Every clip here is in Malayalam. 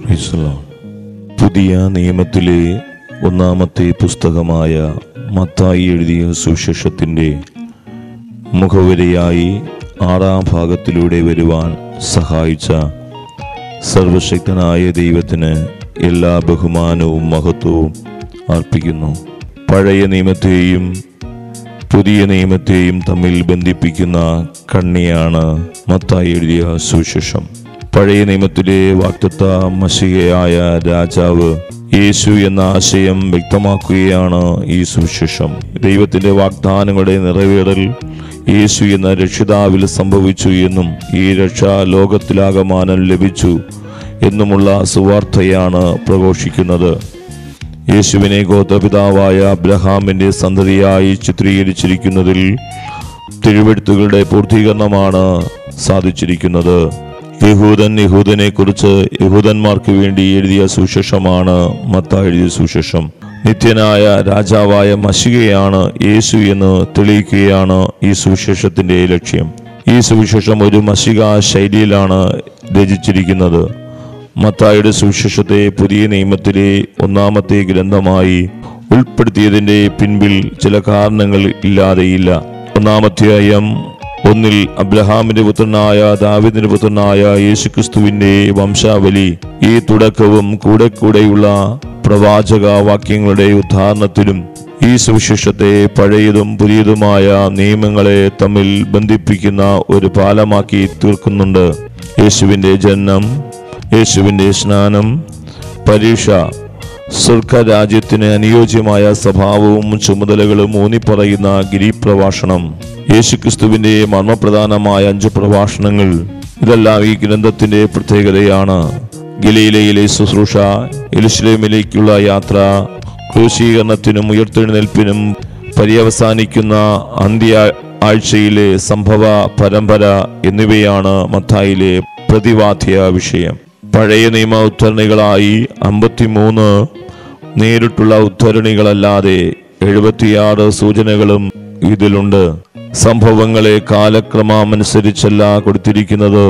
Praise the Lord. പുതിയ നിയമത്തിലെ ഒന്നാമത്തെ പുസ്തകമായ മത്തായി എഴുതിയ സുശേഷത്തിൻ്റെ മുഖവരിയായി ആറാം ഭാഗത്തിലൂടെ വരുവാൻ സഹായിച്ച സർവശക്തനായ ദൈവത്തിന് എല്ലാ ബഹുമാനവും മഹത്വവും അർപ്പിക്കുന്നു പഴയ നിയമത്തെയും പുതിയ നിയമത്തെയും തമ്മിൽ ബന്ധിപ്പിക്കുന്ന കണ്ണിയാണ് മത്തായി എഴുതിയ സുശേഷം പഴയ നിയമത്തിലെ വാക്തത്വ മഷികയായ രാജാവ് യേശു എന്ന ആശയം വ്യക്തമാക്കുകയാണ് ഈ സുവിശേഷം ദൈവത്തിന്റെ വാഗ്ദാനങ്ങളുടെ നിറവേറൽ യേശു എന്ന രക്ഷിതാവിൽ സംഭവിച്ചു എന്നും ഈ രക്ഷ ലോകത്തിലാകമാനം ലഭിച്ചു എന്നുമുള്ള സുവാർത്തയാണ് പ്രഘോഷിക്കുന്നത് യേശുവിനെ ഗോത്രപിതാവായ അബ്രഹാമിന്റെ സന്തതിയായി ചിത്രീകരിച്ചിരിക്കുന്നതിൽ തിരുവെഴുത്തുകളുടെ പൂർത്തീകരണമാണ് സാധിച്ചിരിക്കുന്നത് യഹൂദൻ യഹൂദനെ കുറിച്ച് യഹൂദന്മാർക്ക് വേണ്ടി എഴുതിയ സുശേഷമാണ് മത്ത എഴുതിയ സുശേഷം നിത്യനായ രാജാവായ മഷികയാണ് യേശു എന്ന് തെളിയിക്കുകയാണ് ഈ സുവിശേഷത്തിന്റെ ലക്ഷ്യം ഈ സുവിശേഷം ഒരു മഷിക ശൈലിയിലാണ് രചിച്ചിരിക്കുന്നത് മത്തായുടെ സുവിശേഷത്തെ പുതിയ നിയമത്തിലെ ഒന്നാമത്തെ ഗ്രന്ഥമായി ഉൾപ്പെടുത്തിയതിന്റെ പിൻപിൽ ചില കാരണങ്ങൾ ഇല്ലാതെയില്ല ഒന്നാമധ്യായം ഒന്നിൽ അബ്രഹാമിന്റെ പുത്രനായ ദാവിദിന്റെ പുത്രനായ യേശുക്രിസ്തുവിന്റെ വംശാവലി ഈ തുടക്കവും കൂടെ കൂടെയുള്ള പ്രവാചക വാക്യങ്ങളുടെ ഉദാഹരണത്തിലും ഈ സുവിശേഷത്തെ പഴയതും പുതിയതുമായ നിയമങ്ങളെ തമ്മിൽ ബന്ധിപ്പിക്കുന്ന ഒരു പാലമാക്കി തീർക്കുന്നുണ്ട് യേശുവിന്റെ ജനനം യേശുവിന്റെ സ്നാനം പരീക്ഷ സ്വർഗരാജ്യത്തിന് അനുയോജ്യമായ സ്വഭാവവും ചുമതലകളും ഊന്നിപ്പറയുന്ന ഗിരിപ്രഭാഷണം യേശുക്രിസ്തുവിന്റെ മർമ്മപ്രധാനമായ അഞ്ച് പ്രഭാഷണങ്ങൾ ഇതെല്ലാം ഈ ഗ്രന്ഥത്തിന്റെ പ്രത്യേകതയാണ് ഗലീലയിലെ ശുശ്രൂഷ എലുശ്ലേമിലേക്കുള്ള യാത്ര ക്രൂശീകരണത്തിനും ഉയർത്തെഴുന്നേൽപ്പിനും പര്യവസാനിക്കുന്ന അന്ത്യ ആഴ്ചയിലെ സംഭവ പരമ്പര എന്നിവയാണ് മത്തായിലെ പ്രതിവാദ്യ വിഷയം പഴയ നിയമ ഉദ്ധരണികളായി അമ്പത്തിമൂന്ന് നേരിട്ടുള്ള ഉദ്ധരണികളല്ലാതെ എഴുപത്തിയാറ് സൂചനകളും ഇതിലുണ്ട് സംഭവങ്ങളെ കാലക്രമമനുസരിച്ചല്ല കൊടുത്തിരിക്കുന്നത്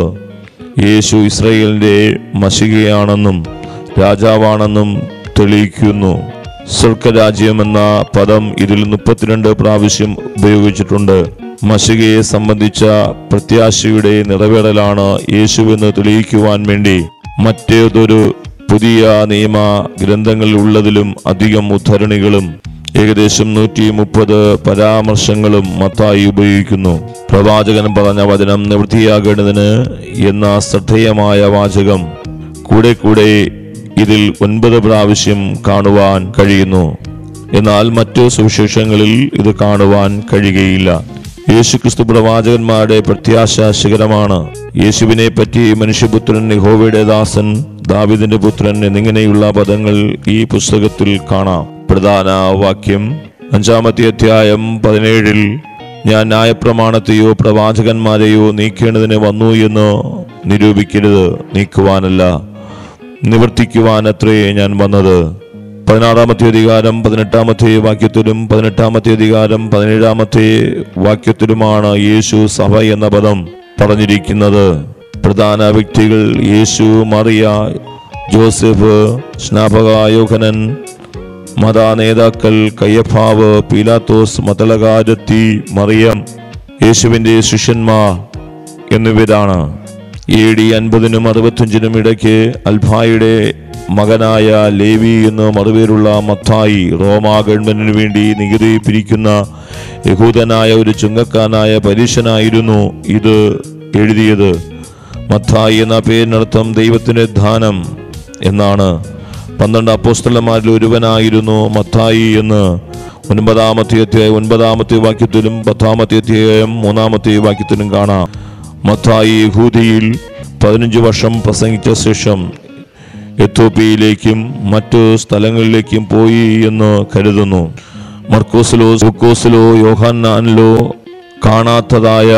യേശു ഇസ്രയേലിന്റെ മഷികയാണെന്നും രാജാവാണെന്നും തെളിയിക്കുന്നു സ്വർഗരാജ്യം എന്ന പദം ഇതിൽ മുപ്പത്തിരണ്ട് പ്രാവശ്യം ഉപയോഗിച്ചിട്ടുണ്ട് മഷികയെ സംബന്ധിച്ച പ്രത്യാശയുടെ നിറവേറലാണ് യേശുവെന്ന് തെളിയിക്കുവാൻ വേണ്ടി മറ്റേതൊരു പുതിയ നിയമ ഗ്രന്ഥങ്ങളിൽ ഉള്ളതിലും അധികം ഉദ്ധരണികളും ഏകദേശം നൂറ്റി മുപ്പത് പരാമർശങ്ങളും മത്തായി ഉപയോഗിക്കുന്നു പ്രവാചകൻ പറഞ്ഞ വചനം നിവൃത്തിയാകേണ്ടതിന് എന്ന ശ്രദ്ധേയമായ വാചകം കൂടെ കൂടെ ഇതിൽ ഒൻപത് പ്രാവശ്യം കാണുവാൻ കഴിയുന്നു എന്നാൽ മറ്റു സുവിശേഷങ്ങളിൽ ഇത് കാണുവാൻ കഴിയുകയില്ല യേശുക്രിസ്തു പ്രവാചകന്മാരുടെ പ്രത്യാശ ശിഖരമാണ് യേശുവിനെ പറ്റി മനുഷ്യപുത്രൻ യഹോവയുടെ ദാസൻ ദാവിദിന്റെ പുത്രൻ എന്നിങ്ങനെയുള്ള പദങ്ങൾ ഈ പുസ്തകത്തിൽ കാണാം പ്രധാന വാക്യം അഞ്ചാമത്തെ അധ്യായം പതിനേഴിൽ ഞാൻ ന്യായപ്രമാണത്തെയോ പ്രവാചകന്മാരെയോ നീക്കേണ്ടതിന് വന്നു എന്ന് നിരൂപിക്കരുത് നീക്കുവാനല്ല നിവർത്തിക്കുവാനത്രേ ഞാൻ വന്നത് പതിനാറാമത്തെ അധികാരം പതിനെട്ടാമത്തെ വാക്യത്തിലും പതിനെട്ടാമത്തെ അധികാരം പതിനേഴാമത്തെ വാക്യത്തിലുമാണ് യേശു സഭ എന്ന പദം പറഞ്ഞിരിക്കുന്നത് പ്രധാന വ്യക്തികൾ യേശു മറിയ ജോസഫ് സ്നാപക യോഹനൻ മത നേതാക്കൾ കയ്യഫാവ് പീലാത്തോസ് മതളകാരത്തി മറിയം യേശുവിൻ്റെ ശിഷ്യന്മാർ എന്നിവരാണ് എ ഡി അൻപതിനും അറുപത്തഞ്ചിനും ഇടയ്ക്ക് അൽഫായുടെ മകനായ ലേവി എന്ന് മറുപേരുള്ള മത്തായി റോമാ ഗവൺമെന്റിന് വേണ്ടി നികുതി പിരിക്കുന്ന യഹൂദനായ ഒരു ചുങ്കക്കാരനായ പരീശനായിരുന്നു ഇത് എഴുതിയത് മത്തായി എന്ന പേരിനർത്ഥം ദൈവത്തിന്റെ ദാനം എന്നാണ് പന്ത്രണ്ട് അപ്പോസ്തലന്മാരിൽ ഒരുവനായിരുന്നു മത്തായി എന്ന് ഒൻപതാമത്തെ അധ്യായം ഒൻപതാമത്തെ വാക്യത്തിലും പത്താമത്തെ അധ്യായം മൂന്നാമത്തെ വാക്യത്തിലും കാണാം മത്തായി യഹൂദിയിൽ പതിനഞ്ച് വർഷം പ്രസംഗിച്ച ശേഷം എത്തോപ്യയിലേക്കും മറ്റു സ്ഥലങ്ങളിലേക്കും പോയി എന്ന് കരുതുന്നു മർക്കോസിലോ സുക്കോസിലോ യോഹാന്നാനിലോ കാണാത്തതായ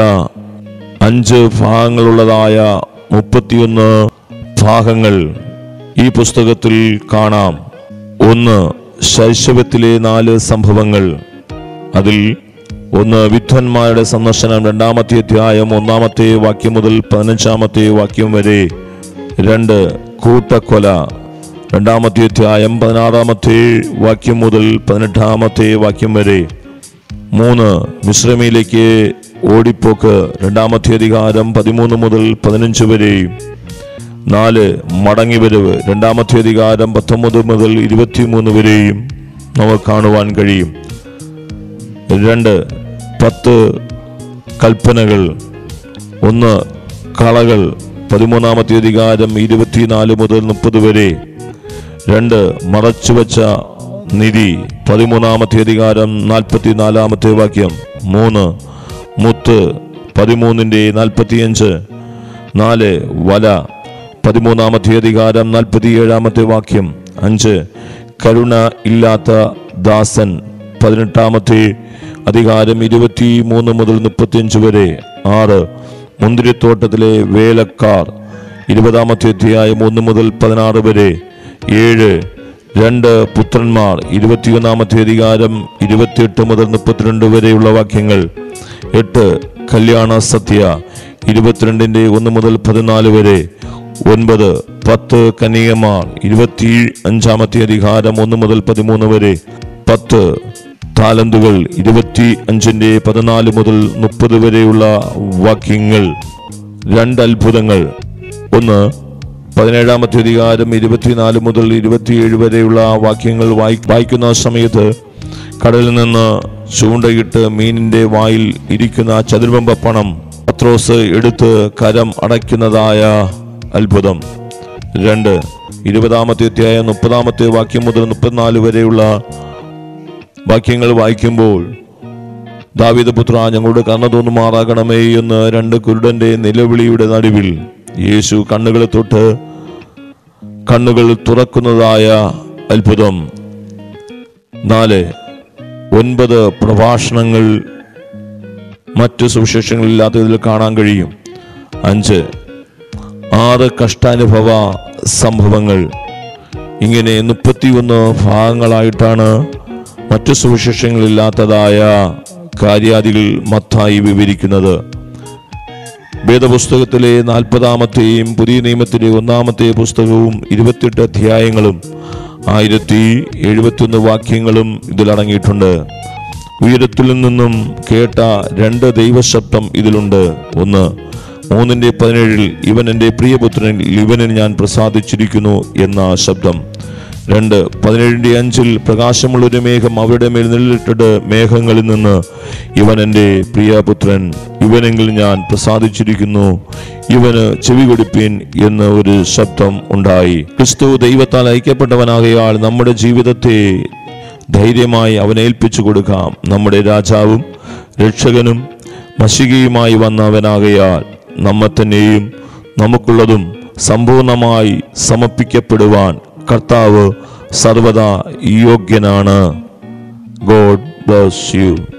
അഞ്ച് ഭാഗങ്ങളുള്ളതായ മുപ്പത്തിയൊന്ന് ഭാഗങ്ങൾ ഈ പുസ്തകത്തിൽ കാണാം ഒന്ന് ശൈശവത്തിലെ നാല് സംഭവങ്ങൾ അതിൽ ഒന്ന് വിദ്വാൻമാരുടെ സന്ദർശനം രണ്ടാമത്തെ അധ്യായം ഒന്നാമത്തെ വാക്യം മുതൽ പതിനഞ്ചാമത്തെ വാക്യം വരെ രണ്ട് കൂട്ടക്കൊല രണ്ടാമത്തെ അധ്യായം പതിനാറാമത്തെ വാക്യം മുതൽ പതിനെട്ടാമത്തെ വാക്യം വരെ മൂന്ന് മിശ്രമിയിലേക്ക് ഓടിപ്പോക്ക് രണ്ടാമത്തെ അധികാരം പതിമൂന്ന് മുതൽ പതിനഞ്ച് വരെ നാല് മടങ്ങിവരവ് രണ്ടാമത്തെ അധികാരം പത്തൊമ്പത് മുതൽ ഇരുപത്തിമൂന്ന് വരെയും നമുക്ക് കാണുവാൻ കഴിയും രണ്ട് പത്ത് കൽപ്പനകൾ ഒന്ന് കളകൾ പതിമൂന്നാമത്തെ അധികാരം ഇരുപത്തിനാല് മുതൽ മുപ്പത് വരെ രണ്ട് മറച്ചുവെച്ച നിധി പതിമൂന്നാമത്തെ അധികാരം നാൽപ്പത്തിനാലാമത്തെ വാക്യം മൂന്ന് മുത്ത് പതിമൂന്നിൻ്റെ നാൽപ്പത്തിയഞ്ച് നാല് വല പതിമൂന്നാമത്തെ അധികാരം നാൽപ്പത്തിയേഴാമത്തെ വാക്യം അഞ്ച് കരുണ ഇല്ലാത്ത ദാസൻ പതിനെട്ടാമത്തെ അധികാരം ഇരുപത്തി മൂന്ന് മുതൽ മുപ്പത്തിയഞ്ച് വരെ ആറ് മുന്തിരിത്തോട്ടത്തിലെ വേലക്കാർ ഇരുപതാമത്തെ അധ്യായം ഒന്ന് മുതൽ പതിനാറ് വരെ ഏഴ് രണ്ട് പുത്രന്മാർ ഇരുപത്തിയൊന്നാമത്തെ അധികാരം ഇരുപത്തിയെട്ട് മുതൽ മുപ്പത്തിരണ്ട് വരെയുള്ള വാക്യങ്ങൾ എട്ട് കല്യാണ സത്യ ഇരുപത്തിരണ്ടിൻ്റെ ഒന്ന് മുതൽ പതിനാല് വരെ ഒൻപത് പത്ത് കന്യകമാർ ഇരുപത്തി അഞ്ചാമത്തെ അധികാരം ഒന്ന് മുതൽ പതിമൂന്ന് വരെ പത്ത് താലന്തുകൾ ഇരുപത്തി അഞ്ചിൻ്റെ പതിനാല് മുതൽ മുപ്പത് വരെയുള്ള വാക്യങ്ങൾ രണ്ട് അത്ഭുതങ്ങൾ ഒന്ന് പതിനേഴാമത്തെ അധികാരം ഇരുപത്തിനാല് മുതൽ ഇരുപത്തിയേഴ് വരെയുള്ള വാക്യങ്ങൾ വായി വായിക്കുന്ന സമയത്ത് കടലിൽ നിന്ന് ചൂണ്ടയിട്ട് മീനിന്റെ വായിൽ ഇരിക്കുന്ന ചതുർബമ്പ പണം പത്രോസ് എടുത്ത് കരം അടയ്ക്കുന്നതായ അത്ഭുതം രണ്ട് ഇരുപതാമത്തെ അധ്യായം മുപ്പതാമത്തെ വാക്യം മുതൽ മുപ്പത്തിനാല് വരെയുള്ള വാക്യങ്ങൾ വായിക്കുമ്പോൾ ദാവീദ് പുത്ര ഞങ്ങളുടെ കണ്ണ തോന്നുമാറാകണമേ എന്ന് രണ്ട് കുരുടന്റെ നിലവിളിയുടെ നടുവിൽ യേശു കണ്ണുകളെ തൊട്ട് കണ്ണുകൾ തുറക്കുന്നതായ അത്ഭുതം നാല് ഒൻപത് പ്രഭാഷണങ്ങൾ മറ്റു സുവിശേഷങ്ങളില്ലാത്തതിൽ കാണാൻ കഴിയും അഞ്ച് ആറ് കഷ്ടാനുഭവ സംഭവങ്ങൾ ഇങ്ങനെ മുപ്പത്തിയൊന്ന് ഭാഗങ്ങളായിട്ടാണ് മറ്റു സുവിശേഷങ്ങളില്ലാത്തതായ കാര്യാദികൾ മത്തായി വിവരിക്കുന്നത് വേദപുസ്തകത്തിലെ നാൽപ്പതാമത്തെയും പുതിയ നിയമത്തിലെ ഒന്നാമത്തെ പുസ്തകവും ഇരുപത്തിയെട്ട് അധ്യായങ്ങളും ആയിരത്തി എഴുപത്തിയൊന്ന് വാക്യങ്ങളും ഇതിലടങ്ങിയിട്ടുണ്ട് ഉയരത്തിൽ നിന്നും കേട്ട രണ്ട് ദൈവശബ്ദം ഇതിലുണ്ട് ഒന്ന് മൂന്നിന്റെ പതിനേഴിൽ ഇവൻ എൻ്റെ പ്രിയപുത്രൻ ഇവനിൽ ഞാൻ പ്രസാദിച്ചിരിക്കുന്നു എന്ന ശബ്ദം രണ്ട് പതിനേഴിന്റെ അഞ്ചിൽ പ്രകാശമുള്ളൊരു മേഘം അവരുടെ മേൽ നിഴലിട്ടിട്ട് മേഘങ്ങളിൽ നിന്ന് ഇവൻ എൻ്റെ പ്രിയപുത്രൻ ഇവനെങ്കിൽ ഞാൻ പ്രസാദിച്ചിരിക്കുന്നു ഇവന് ചെവി കൊടുപ്പീൻ എന്ന് ഒരു ശബ്ദം ഉണ്ടായി ക്രിസ്തു ദൈവത്താൽ ഐക്യപ്പെട്ടവനാകയാൽ നമ്മുടെ ജീവിതത്തെ ധൈര്യമായി അവനേൽപ്പിച്ചു കൊടുക്കാം നമ്മുടെ രാജാവും രക്ഷകനും മഷികയുമായി വന്നവനാകയാൽ നമ്മെ തന്നെയും നമുക്കുള്ളതും സമ്പൂർണമായി സമർപ്പിക്കപ്പെടുവാൻ കർത്താവ് സർവദാ യോഗ്യനാണ് ഗോഡ് ബ്ലസ് യു